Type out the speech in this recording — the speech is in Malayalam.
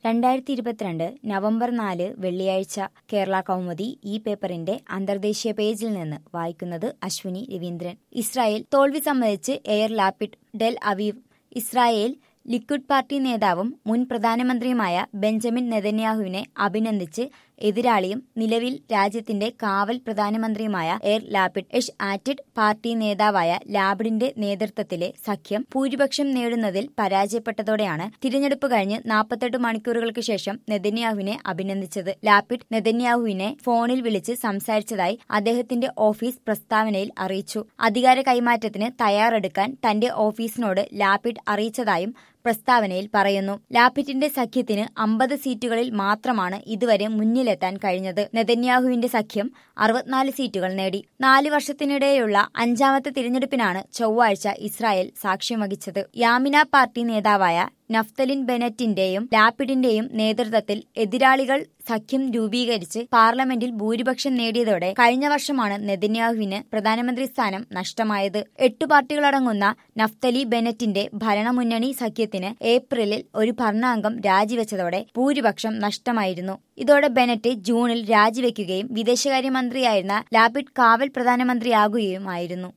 രണ്ടായിരത്തി ഇരുപത്തിരണ്ട് നവംബർ നാല് വെള്ളിയാഴ്ച കേരള കൗമുദി ഈ പേപ്പറിന്റെ അന്തർദേശീയ പേജിൽ നിന്ന് വായിക്കുന്നത് അശ്വിനി രവീന്ദ്രൻ ഇസ്രായേൽ തോൽവി സമ്മതിച്ച് Yair Lapid Tel Aviv Israel Likud party നേതാവും മുൻ പ്രധാനമന്ത്രിയുമായ ബെഞ്ചമിൻ നെതന്യാഹുവിനെ അഭിനന്ദിച്ച് എതിരാളിയും നിലവിൽ രാജ്യത്തിന്റെ കാവൽ പ്രധാനമന്ത്രിയുമായ Yair Lapid Yesh Atid party നേതാവായ ലാബിഡിന്റെ നേതൃത്വത്തിലെ സഖ്യം ഭൂരിപക്ഷം നേടുന്നതിൽ പരാജയപ്പെട്ടതോടെയാണ് തിരഞ്ഞെടുപ്പ് കഴിഞ്ഞ് നാൽപ്പത്തെട്ട് മണിക്കൂറുകൾക്ക് ശേഷം നെതന്യാഹുവിനെ അഭിനന്ദിച്ചത് ലാപ്പിഡ് നെതന്യാഹുവിനെ ഫോണിൽ വിളിച്ച് സംസാരിച്ചതായി അദ്ദേഹത്തിന്റെ ഓഫീസ് പ്രസ്താവനയിൽ അറിയിച്ചു അധികാര കൈമാറ്റത്തിന് തയ്യാറെടുക്കാൻ തന്റെ ഓഫീസിനോട് ലാപ്പിഡ് അറിയിച്ചതായും പ്രസ്താവനയിൽ പറയുന്നു ലാപ്പിറ്റിന്റെ സഖ്യത്തിന് അമ്പത് സീറ്റുകളിൽ മാത്രമാണ് ഇതുവരെ മുന്നിലെത്താൻ കഴിഞ്ഞത് നെതന്യാഹുവിന്റെ സഖ്യം അറുപത്തിനാല് സീറ്റുകൾ നേടി നാല് വർഷത്തിനിടെയുള്ള അഞ്ചാമത്തെ തിരഞ്ഞെടുപ്പിനാണ് ചൊവ്വാഴ്ച ഇസ്രായേൽ സാക്ഷ്യം വഹിച്ചത് യാമിന പാർട്ടി നേതാവായ നഫ്തലിൻ ബെനറ്റിന്റെയും ലാപ്പിഡിന്റെയും നേതൃത്വത്തിൽ എതിരാളികൾ സഖ്യം രൂപീകരിച്ച് പാർലമെന്റിൽ ഭൂരിപക്ഷം നേടിയതോടെ കഴിഞ്ഞ വർഷമാണ് നെതന്യാഹുവിന് പ്രധാനമന്ത്രി സ്ഥാനം നഷ്ടമായത് എട്ടു പാർട്ടികളടങ്ങുന്ന നഫ്തലി ബെനറ്റിന്റെ ഭരണമുന്നണി സഖ്യത്തിന് ഏപ്രിലിൽ ഒരു ഭരണാംഗം രാജിവെച്ചതോടെ ഭൂരിപക്ഷം നഷ്ടമായിരുന്നു ഇതോടെ ബെനറ്റ് ജൂണിൽ രാജിവെക്കുകയും വിദേശകാര്യമന്ത്രിയായിരുന്ന ലാപ്പിഡ് കാവൽ പ്രധാനമന്ത്രിയാകുകയുമായിരുന്നു